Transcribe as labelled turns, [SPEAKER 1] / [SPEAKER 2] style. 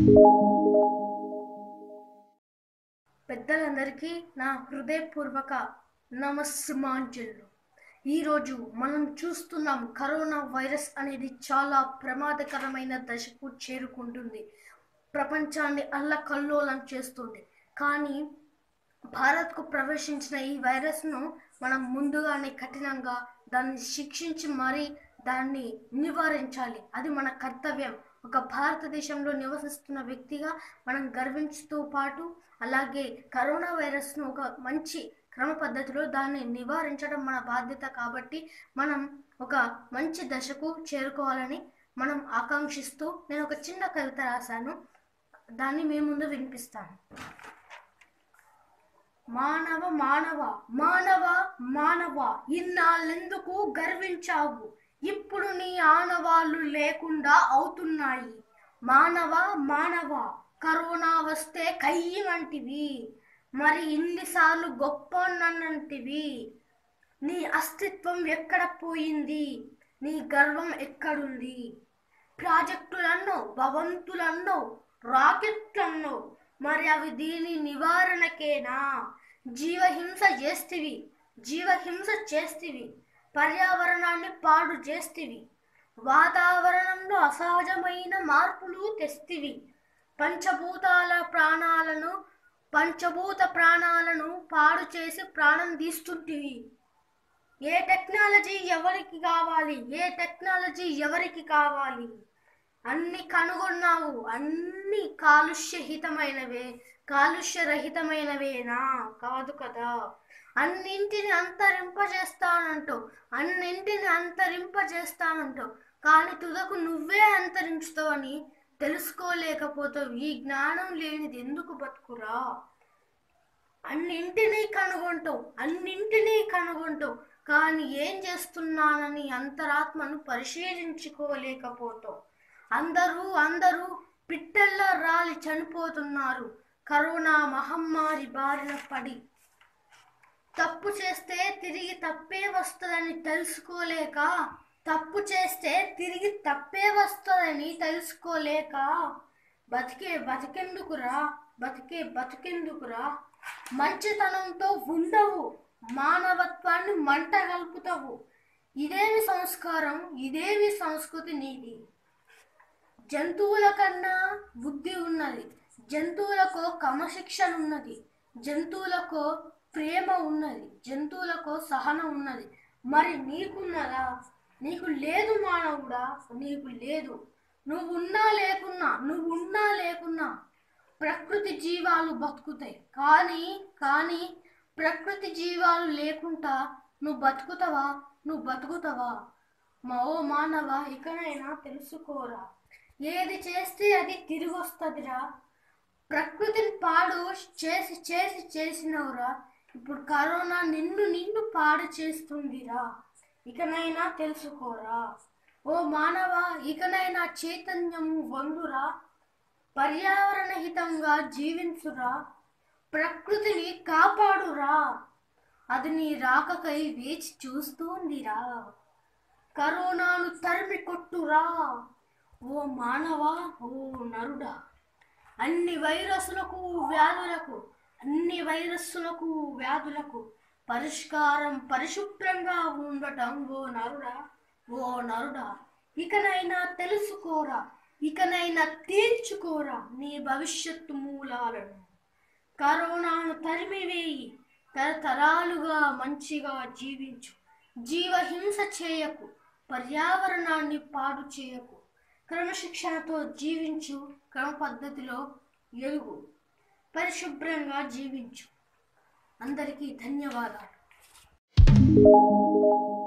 [SPEAKER 1] పెద్దలందరికీ నా హృదయపూర్వక నమస్సుమాంజలు ఈరోజు మనం చూస్తున్నాం కరోనా వైరస్ అనేది చాలా ప్రమాదకరమైన దశకు చేరుకుంటుంది ప్రపంచాన్ని అల్లకల్లోలం చేస్తుంది కానీ భారత్కు ప్రవేశించిన ఈ వైరస్ను మనం ముందుగానే కఠినంగా దాన్ని శిక్షించి మరీ దాన్ని నివారించాలి అది మన కర్తవ్యం ఒక భారతదేశంలో నివసిస్తున్న వ్యక్తిగా మనం గర్వించుతూ పాటు అలాగే కరోనా వైరస్ను ఒక మంచి క్రమ పద్ధతిలో దాన్ని నివారించడం మన బాధ్యత కాబట్టి మనం ఒక మంచి దశకు చేరుకోవాలని మనం ఆకాంక్షిస్తూ నేను ఒక చిన్న కవిత రాశాను దాన్ని మీ ముందు వినిపిస్తాను మానవ మానవ మానవ మానవ ఇన్నాళ్ళెందుకు గర్వించావు ఇప్పుడు నీ ఆనవాళ్ళు లేకుండా అవుతున్నాయి మానవ మానవ కరోనా వస్తే కయ్యమంటివి మరి ఇన్నిసార్లు గొప్పనంటివి నీ అస్తిత్వం ఎక్కడ పోయింది నీ గర్వం ఎక్కడుంది ప్రాజెక్టులన్నో భవంతులన్నో రాకెట్లన్నో మరి అవి దీని నివారణకేనా జీవహింస చేస్తివి జీవహింస చేస్తివి పర్యావరణాన్ని పాడు చేస్తివి వాతావరణంలో అసహజమైన మార్పులు తెస్తివి పంచభూతాల ప్రాణాలను పంచభూత ప్రాణాలను పాడు చేసి ప్రాణం తీస్తుంటివి ఏ టెక్నాలజీ ఎవరికి కావాలి ఏ టెక్నాలజీ ఎవరికి కావాలి అన్ని కనుగొన్నావు అన్ని కాలుష్యహితమైనవే కాలుష్యరహితమైనవేనా కాదు కదా అన్నింటిని అంతరింపజేస్తానంటావు అన్నింటిని అంతరింపజేస్తానంటావు కానీ తుదకు నువ్వే అంతరించుతావని తెలుసుకోలేకపోతావు ఈ జ్ఞానం లేనిది ఎందుకు బతుకురా అన్నింటినీ కనుగొంటావు అన్నింటినీ కనుగొంటావు కానీ ఏం చేస్తున్నానని అంతరాత్మను పరిశీలించుకోలేకపోతావు అందరూ అందరూ పిట్టల్లో రాలి చనిపోతున్నారు కరోనా మహమ్మారి బారిన పడి తప్పు చేస్తే తిరిగి తప్పే వస్తుందని తెలుసుకోలేక తప్పు చేస్తే తిరిగి తప్పే వస్తుందని తెలుసుకోలేక బతికే బతికెందుకురా బతికే బతికెందుకురా మంచితనంతో ఉండవు మానవత్వాన్ని మంట కలుపుతావు ఇదేమి సంస్కారం ఇదేమి సంస్కృతి నీది జంతువుల కన్నా బుద్ధి ఉన్నది జంతువులకు క్రమశిక్షణ ఉన్నది జంతువులకు ప్రేమ ఉన్నది జంతువులకు సహనం ఉన్నది మరి నీకున్నదా నీకు లేదు మానవుడా నీకు లేదు నువ్వు ఉన్నా లేకున్నా నువ్వు ఉన్నా లేకున్నా ప్రకృతి జీవాలు బతుకుతాయి కానీ కానీ ప్రకృతి జీవాలు లేకుండా నువ్వు బతుకుతావా నువ్వు బతుకుతావా మా ఓ మానవ ఇకనైనా తెలుసుకోరా ఏది చేస్తే అది తిరిగి వస్తుందిరా ప్రకృతిని పాడు చేసి చేసి చేసినవురా ఇప్పుడు కరోనా నిన్ను నిన్ను పాడు చేస్తుందిరా ఇకనైనా తెలుసుకోరా ఓ మానవ ఇకనైనా చైతన్యం వందురా పర్యావరణ హితంగా జీవించురా ప్రకృతిని కాపాడురా అది నీ రాకకై వేచి చూస్తోందిరా కరోనాను తరిమి కొట్టురా ఓ మానవా ఓ నరుడా అన్ని వైరస్లకు వ్యాధులకు అన్ని వైరస్సులకు వ్యాధులకు పరిష్కారం పరిశుభ్రంగా ఉండటం ఓ నరుడా ఓ నరుడా ఇకనైనా తెలుసుకోరా ఇకనైనా తీర్చుకోరా నీ భవిష్యత్తు మూలాలను కరోనాను తరిమివేయి తరతరాలుగా మంచిగా జీవించు జీవహింస చేయకు పర్యావరణాన్ని పాడు చేయకు క్రమశిక్షణతో జీవించు క్రమ పద్ధతిలో ఎరుగు పరిశుభ్రంగా జీవించు అందరికీ ధన్యవాదాలు